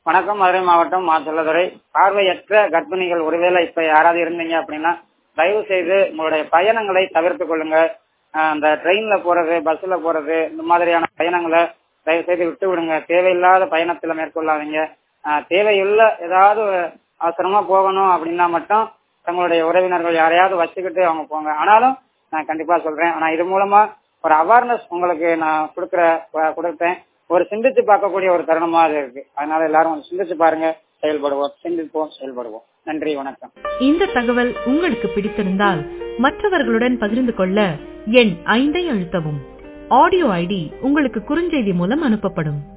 வணக்கம் மதுரை மாவட்டம் மா செல்லதுரை பார்வையற்ற கர்ப்பிணிகள் ஒருவேளை இப்ப யாராவது இருந்தீங்க அப்படின்னா தயவு செய்து உங்களுடைய பயணங்களை தவிர்த்து கொள்ளுங்க ஆஹ் அந்த ட்ரெயின்ல போறது பஸ்ல போறது இந்த மாதிரியான பயணங்களை தயவு செய்து விட்டு விடுங்க தேவையில்லாத பயணத்துல மேற்கொள்ளாதீங்க ஆஹ் தேவையுள்ள ஏதாவது அவசரமா போகணும் அப்படின்னா மட்டும் தங்களுடைய உறவினர்கள் யாரையாவது வச்சுக்கிட்டு அவங்க போங்க ஆனாலும் நான் கண்டிப்பா சொல்றேன் ஆனா இது மூலமா ஒரு அவேர்னஸ் உங்களுக்கு நான் கொடுக்குற கொடுத்தேன் ஒரு சிந்திச்சு பார்க்கக்கூடிய ஒரு தருணமா அது இருக்கு அதனால எல்லாரும் கொஞ்சம் சிந்திச்சு பாருங்க செயல்படுவோம் சிந்திப்போம் செயல்படுவோம் நன்றி வணக்கம் இந்த தகவல் உங்களுக்கு பிடித்திருந்தால் மற்றவர்களுடன் பகிர்ந்து கொள்ள எண் ஐந்தை அழுத்தவும் ஆடியோ ஐடி உங்களுக்கு குறுஞ்செய்தி மூலம் அனுப்பப்படும்